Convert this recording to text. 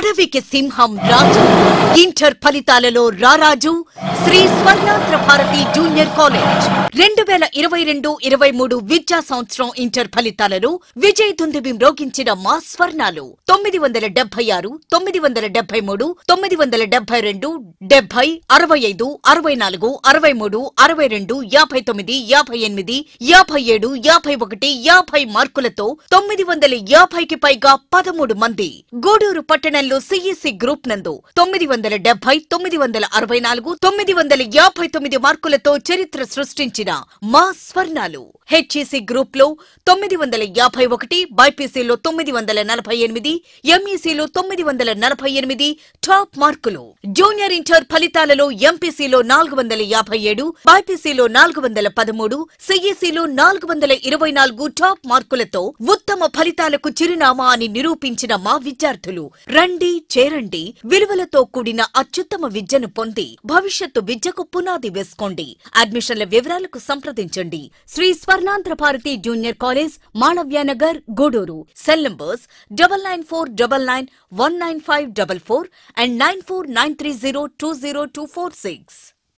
అడవికి సింహం రాజు ఇంటర్ ఫలితాలలో రారాజు శ్రీ స్వర్ణాంధ్ర భారతి జూనియర్ కాలేజ్ రెండు వేల ఇరవై రెండు ఇరవై మూడు విద్యా సంవత్సరం ఇంటర్ ఫలితాలలో విజయ్ దుందుబి మ్రోగించిన మా స్వర్ణాలు తొమ్మిది వందల డెబ్బై ఆరు తొమ్మిది వందల డెబ్బై మూడు తొమ్మిది వందల డెబ్బై రెండు డెబ్బై అరవై ఐదు అరవై నాలుగు అరవై మూడు అరవై రెండు యాభై తొమ్మిది యాభై ఎనిమిది యాభై ఏడు యాభై ఒకటి యాభై మార్కులతో తొమ్మిది వందల యాభైకి పైగా పదమూడు మంది గూడూరు పట్టణంలో సిఈసి గ్రూప్ నందు తొమ్మిది వందల డెబ్బై తొమ్మిది వందల అరవై నాలుగు తొమ్మిది వందల యాభై తొమ్మిది మార్కులతో చరిత్ర సృష్టించిన మా స్వర్ణాలు హెచ్ఈసి గ్రూప్ లో తొమ్మిది వందల యాభై ఒకటి బైపీసీలో తొమ్మిది వందల నలభై ఎనిమిది ఎంఈసీలో తొమ్మిది వందల నలభై ఎనిమిది టాప్ మార్కులు జూనియర్ ఇంటర్ ఫలితాలలో ఎంపీసీలో నాలుగు వందల యాభై ఏడు బైపీసీలో నాలుగు వందల పదమూడు సిఈసీలో నాలుగు వందల ఇరవై నాలుగు టాప్ మార్కులతో ఉత్తమ ఫలితాలకు చిరునామా అని నిరూపించిన మా విద్యార్థులు రండి చేరండి విలువలతో కూడిన అత్యుత్తమ విద్యను పొంది భవిష్యత్తు విద్యకు పునాది వేసుకోండి అడ్మిషన్ల వివరాలకు సంప్రదించండి Shri Swarnandhra Bharathi junior college Malavyanagar Gudur cell numbers double nine four double nine one nine five double four and nine four nine three zero two zero two four six